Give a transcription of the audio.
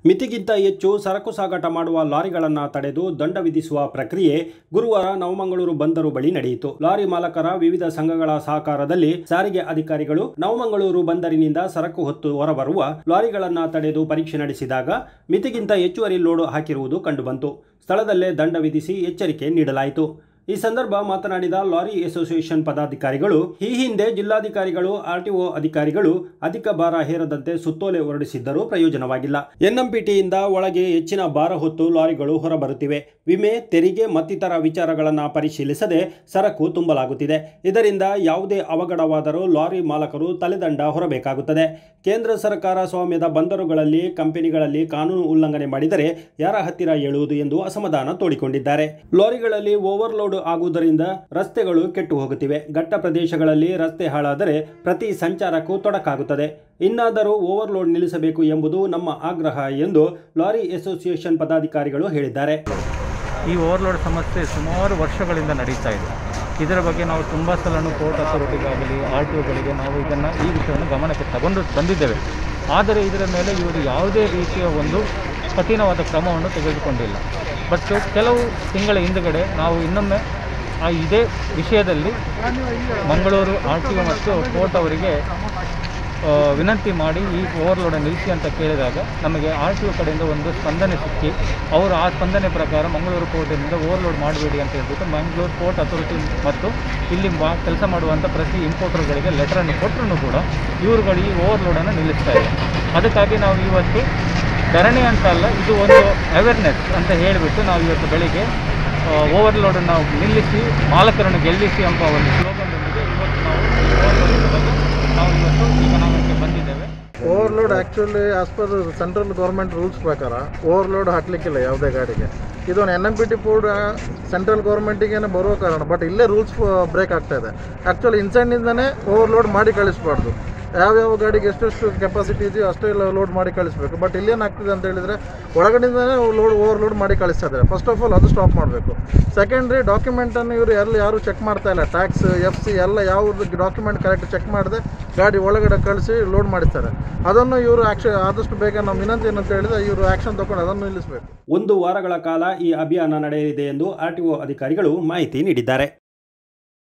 ಮಿತಿಗಿಂತ ಹೆಚ್ಚು ಸರಕು ಸಾಗಾಟ ಮಾಡುವ ಲಾರಿಗಳನ್ನು ತಡೆದು ದಂಡ ವಿಧಿಸುವ ಪ್ರಕ್ರಿಯೆ ಗುರುವಾರ ನವಮಂಗಳೂರು ಬಂದರು ಬಳಿ ನಡೆಯಿತು ಲಾರಿ ಮಾಲಕರ ವಿವಿಧ ಸಂಘಗಳ ಸಹಕಾರದಲ್ಲಿ ಸಾರಿಗೆ ಅಧಿಕಾರಿಗಳು ನವಮಂಗಳೂರು ಬಂದರಿನಿಂದ ಸರಕು ಹೊತ್ತು ಹೊರಬರುವ ಲಾರಿಗಳನ್ನು ತಡೆದು ಪರೀಕ್ಷೆ ನಡೆಸಿದಾಗ ಮಿತಿಗಿಂತ ಹೆಚ್ಚುವರಿ ಲೋಡ್ ಹಾಕಿರುವುದು ಕಂಡುಬಂತು ಸ್ಥಳದಲ್ಲೇ ದಂಡ ವಿಧಿಸಿ ಎಚ್ಚರಿಕೆ ನೀಡಲಾಯಿತು ಈ ಸಂದರ್ಭ ಮಾತನಾಡಿದ ಲಾರಿ ಅಸೋಸಿಯೇಷನ್ ಪದಾಧಿಕಾರಿಗಳು ಈ ಹಿಂದೆ ಜಿಲ್ಲಾಧಿಕಾರಿಗಳು ಆರ್ಟಿಒ ಅಧಿಕಾರಿಗಳು ಅಧಿಕ ಭಾರ ಹೇರದಂತೆ ಸುತ್ತೋಲೆ ಹೊರಡಿಸಿದ್ದರೂ ಪ್ರಯೋಜನವಾಗಿಲ್ಲ ಎನ್ಎಂಪಿಟಿಯಿಂದ ಒಳಗೆ ಹೆಚ್ಚಿನ ಭಾರ ಹೊತ್ತು ಲಾರಿಗಳು ಹೊರಬರುತ್ತಿವೆ ವಿಮೆ ತೆರಿಗೆ ಮತ್ತಿತರ ವಿಚಾರಗಳನ್ನು ಪರಿಶೀಲಿಸದೆ ಸರಕು ತುಂಬಲಾಗುತ್ತಿದೆ ಇದರಿಂದ ಯಾವುದೇ ಅವಘಡವಾದರೂ ಲಾರಿ ಮಾಲಕರು ತಲೆದಂಡ ಹೊರಬೇಕಾಗುತ್ತದೆ ಕೇಂದ್ರ ಸರ್ಕಾರ ಸ್ವಾಮ್ಯದ ಬಂದರುಗಳಲ್ಲಿ ಕಂಪನಿಗಳಲ್ಲಿ ಕಾನೂನು ಉಲ್ಲಂಘನೆ ಮಾಡಿದರೆ ಯಾರ ಹತ್ತಿರ ಹೇಳುವುದು ಎಂದು ಅಸಮಾಧಾನ ತೋಡಿಕೊಂಡಿದ್ದಾರೆ ಲಾರಿಗಳಲ್ಲಿ ಓವರ್ಲೋಡ್ ಆಗುವುದರಿಂದ ರಸ್ತೆಗಳು ಕೆಟ್ಟು ಹೋಗುತ್ತಿವೆ ಘಟ್ಟ ಪ್ರದೇಶಗಳಲ್ಲಿ ರಸ್ತೆ ಹಾಳಾದರೆ ಪ್ರತಿ ಸಂಚಾರಕ್ಕೂ ತೊಡಕಾಗುತ್ತದೆ ಇನ್ನಾದರೂ ಓವರ್ಲೋಡ್ ನಿಲ್ಲಿಸಬೇಕು ಎಂಬುದು ನಮ್ಮ ಆಗ್ರಹ ಎಂದು ಲಾರಿ ಅಸೋಸಿಯೇಷನ್ ಪದಾಧಿಕಾರಿಗಳು ಹೇಳಿದ್ದಾರೆ ಈ ಓವರ್ಲೋಡ್ ಸಮಸ್ಯೆ ಸುಮಾರು ವರ್ಷಗಳಿಂದ ನಡೀತಾ ಇದೆ ಇದರ ಬಗ್ಗೆ ನಾವು ತುಂಬ ಸಲನೂ ಕೋರ್ಟ್ ಅಥಾರಿಟಿಗಾಗಲಿ ಆರ್ ಟಿ ಒಗಳಿಗೆ ನಾವು ಇದನ್ನು ಈ ವಿಷಯವನ್ನು ಗಮನಕ್ಕೆ ತಗೊಂಡು ಬಂದಿದ್ದೇವೆ ಆದರೆ ಇದರ ಮೇಲೆ ಇವರು ಯಾವುದೇ ರೀತಿಯ ಒಂದು ಕಠಿಣವಾದ ಕ್ರಮವನ್ನು ತೆಗೆದುಕೊಂಡಿಲ್ಲ ಬಟ್ ಕೆಲವು ತಿಂಗಳ ಹಿಂದುಗಡೆ ನಾವು ಇನ್ನೊಮ್ಮೆ ಆ ಇದೇ ವಿಷಯದಲ್ಲಿ ಮಂಗಳೂರು ಆರ್ ಟಿ ಒ ಮತ್ತು ಕೋರ್ಟ್ ಅವರಿಗೆ ಆ, ವಿನಂತಿ ಮಾಡಿ ಈ ಓವರ್ಲೋಡನ್ನು ನಿಲ್ಲಿಸಿ ಅಂತ ಕೇಳಿದಾಗ ನಮಗೆ ಆರ್ ಟಿ ಒ ಕಡೆಯಿಂದ ಒಂದು ಸ್ಪಂದನೆ ಸಿಕ್ಕಿ ಅವರು ಆ ಸ್ಪಂದನೆ ಪ್ರಕಾರ ಮಂಗಳೂರು ಕೋರ್ಟಿನಿಂದ ಓವರ್ಲೋಡ್ ಮಾಡಬೇಡಿ ಅಂತ ಹೇಳ್ಬಿಟ್ಟು ಮಂಗಳೂರು ಕೋರ್ಟ್ ಅಥಾರಿಟಿ ಮತ್ತು ಇಲ್ಲಿ ಮಾ ಕೆಲಸ ಮಾಡುವಂಥ ಪ್ರತಿ ಇಂಪೋರ್ಟರ್ಗಳಿಗೆ ಲೆಟರನ್ನು ಕೊಟ್ಟರು ಕೂಡ ಇವ್ರುಗಳು ಈ ಓವರ್ಲೋಡನ್ನು ನಿಲ್ಲಿಸ್ತಾ ಇದೆ ಅದಕ್ಕಾಗಿ ನಾವು ಇವತ್ತು ಧರಣಿ ಅಂತ ಅಲ್ಲ ಇದು ಒಂದು ಅವೇರ್ನೆಸ್ ಅಂತ ಹೇಳಿಬಿಟ್ಟು ನಾವು ಇವತ್ತು ಬೆಳಿಗ್ಗೆ ಓವರ್ಲೋಡನ್ನು ನಾವು ನಿಲ್ಲಿಸಿ ಮಾಲಕರನ್ನು ಗೆಲ್ಲಿಸಿ ಎಂಬ ಒಂದು ಸ್ಲೋಗನ್ನೊಂದಿಗೆ ಇವತ್ತು ನಾವು overload ಬಗ್ಗೆ ನಾವು ಇವತ್ತು ಈಗ ನಾವು ಇದಕ್ಕೆ ಬಂದಿದ್ದೇವೆ overload actually as per central government rules ಪ್ರಕಾರ ಓವರ್ಲೋಡ್ ಹಾಕಲಿಕ್ಕಿಲ್ಲ ಯಾವುದೇ ಗಾಡಿಗೆ ಇದೊಂದು N M P T code central ಗೌರ್ಮೆಂಟಿಗೆ ಬರೋ ಕಾರಣ ಬಟ್ ಇಲ್ಲೇ ರೂಲ್ಸ್ ಬ್ರೇಕ್ ಆಗ್ತಾ ಇದೆ ಆ್ಯಕ್ಚುಲಿ ಇನ್ಸೈಡ್ನಿಂದನೇ ಓವರ್ಲೋಡ್ ಮಾಡಿ ಕಳಿಸ್ಬಾರ್ದು ಯಾವ್ಯಾವ ಗಾಡಿಗೆ ಎಷ್ಟೆಷ್ಟು ಕೆಪಾಸಿಟಿ ಇದೆಯೋ ಅಷ್ಟೇ ಲೋಡ್ ಮಾಡಿ ಕಳಿಸ್ಬೇಕು ಬಟ್ ಇಲ್ಲೇನಾಗ್ತಿದೆ ಅಂತ ಹೇಳಿದರೆ ಒಳಗಡೆಯಿಂದನೇ ಲೋಡ್ ಓವರ್ಲೋಡ್ ಮಾಡಿ ಕಳಿಸ್ತಾ ಇದ್ದಾರೆ ಫಸ್ಟ್ ಆಫ್ ಆಲ್ ಅದು ಸ್ಟಾಪ್ ಮಾಡಬೇಕು ಸೆಕೆಂಡ್ರಿ ಡಾಕ್ಯುಮೆಂಟನ್ನು ಇವರು ಎಲ್ಲಿ ಯಾರು ಚೆಕ್ ಮಾಡ್ತಾ ಇಲ್ಲ ಟ್ಯಾಕ್ಸ್ ಎಫ್ ಸಿ ಎಲ್ಲ ಯಾವ್ದು ಡಾಕ್ಯುಮೆಂಟ್ ಕರೆಕ್ಟ್ ಚೆಕ್ ಮಾಡದೆ ಗಾಡಿ ಒಳಗಡೆ ಕಳಿಸಿ ಲೋಡ್ ಮಾಡಿಸ್ತಾರೆ ಅದನ್ನು ಇವರು ಆಕ್ಷನ್ ಆದಷ್ಟು ಬೇಗ ನಾವು ವಿನಂತಿ ಏನಂತ ಹೇಳಿದ್ರೆ ಇವರು ಆ್ಯಕ್ಷನ್ ತಗೊಂಡು ಅದನ್ನು ನಿಲ್ಲಿಸಬೇಕು ಒಂದು ವಾರಗಳ ಕಾಲ ಈ ಅಭಿಯಾನ ನಡೆಯಲಿದೆ ಎಂದು ಆರ್ಟಿಒ ಅಧಿಕಾರಿಗಳು ಮಾಹಿತಿ ನೀಡಿದ್ದಾರೆ